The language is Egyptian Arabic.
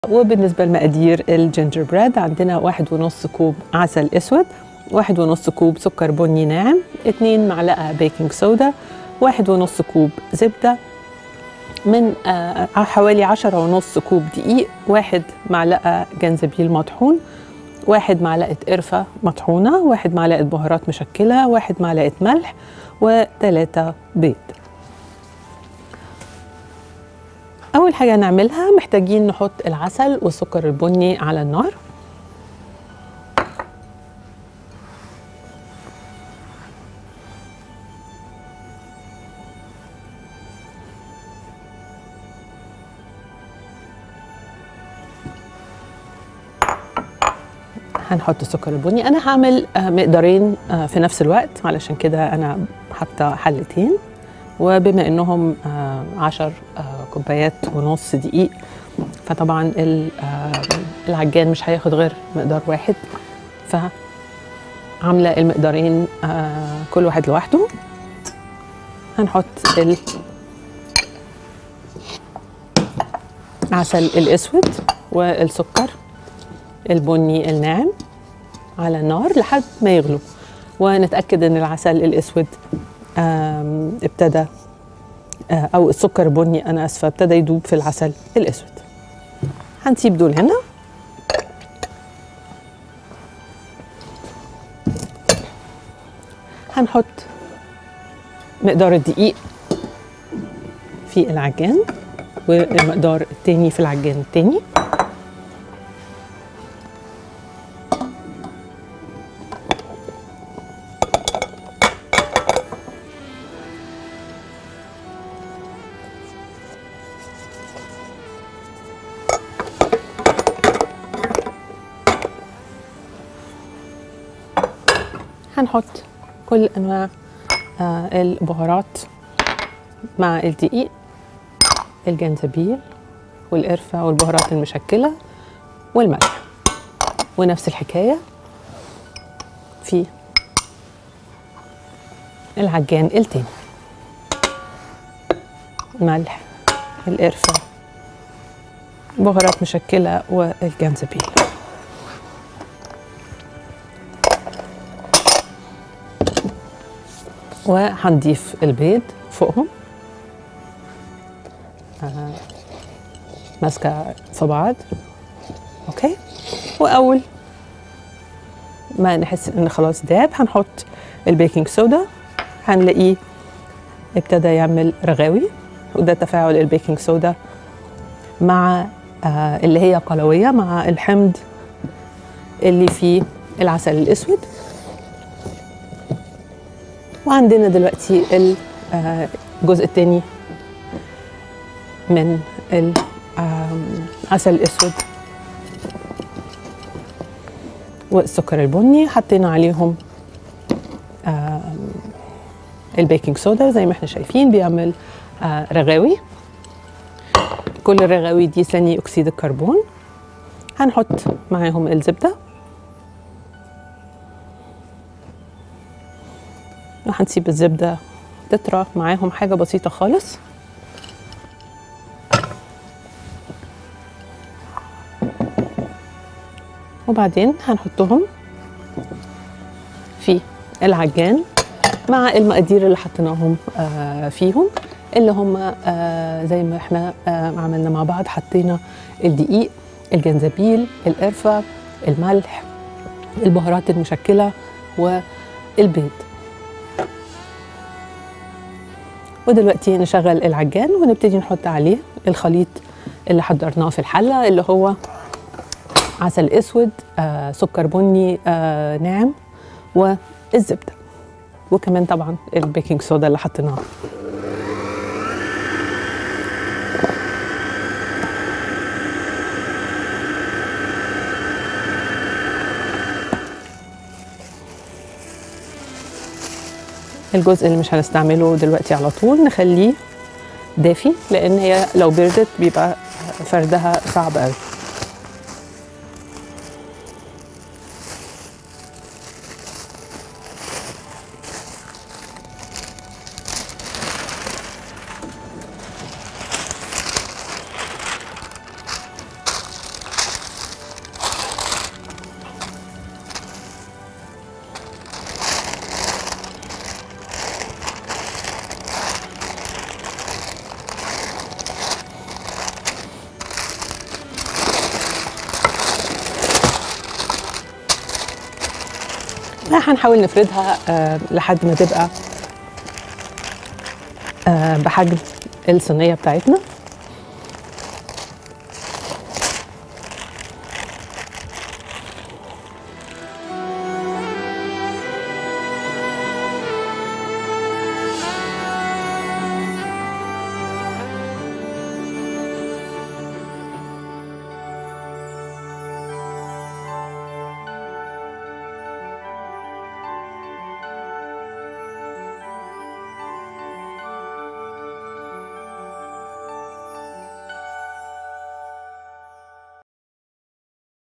وبالنسبة لمقادير الجينجر بريد عندنا واحد ونص كوب عسل أسود واحد ونص كوب سكر بني ناعم اتنين معلقة بيكنج صودا واحد ونص كوب زبدة من آه حوالي عشرة ونص كوب دقيق واحد معلقة جنزبيل مطحون واحد معلقة قرفة مطحونة واحد معلقة بهارات مشكلة واحد معلقة ملح وثلاثة بيض أول حاجة نعملها محتاجين نحط العسل والسكر البني على النار هنحط السكر البني انا هعمل مقدارين في نفس الوقت علشان كده انا حاطه حلتين وبما انهم عشر كوبايات ونص دقيق فطبعا العجان مش هياخد غير مقدار واحد فعامله المقدارين كل واحد لوحده هنحط العسل الاسود والسكر البني الناعم على النار لحد ما يغلو ونتأكد ان العسل الاسود ابتدى او السكر البني انا اسفه ابتدى يدوب في العسل الاسود هنسيب دول هنا هنحط مقدار الدقيق في العجان والمقدار التاني في العجان التاني هنحط كل انواع آه البهارات مع الدقيق الجنزبيل والقرفه والبهارات المشكله والملح ونفس الحكايه في العجان التاني ملح القرفه بهارات مشكله والجنزبيل وهنضيف البيض فوقهم آه ماسكه في بعض اوكي واول ما نحس ان خلاص داب هنحط البيكنج صودا هنلاقيه ابتدى يعمل رغاوي وده تفاعل البيكنج صودا مع آه اللي هي قلويه مع الحمض اللي فيه العسل الاسود وعندنا دلوقتي الجزء الثاني من العسل الاسود والسكر البني حطينا عليهم البيكنج صودا زي ما احنا شايفين بيعمل رغاوي كل الرغاوي دي ثاني اكسيد الكربون هنحط معاهم الزبده وهنسيب الزبده تطرى معاهم حاجه بسيطه خالص وبعدين هنحطهم في العجان مع المقادير اللي حطيناهم آه فيهم اللي هم آه زي ما احنا آه عملنا مع بعض حطينا الدقيق الجنزبيل القرفه الملح البهارات المشكله والبيض ودلوقتي نشغل العجان ونبتدي نحط عليه الخليط اللي حضرناه في الحله اللي هو عسل اسود آه، سكر بني آه، ناعم والزبده وكمان طبعا البيكنج صودا اللي حطيناه الجزء اللي مش هنستعمله دلوقتي على طول نخليه دافي لان هي لو بردت بيبقى فردها صعب قوي هنحاول نفردها آه لحد ما تبقى آه بحجم الصينيه بتاعتنا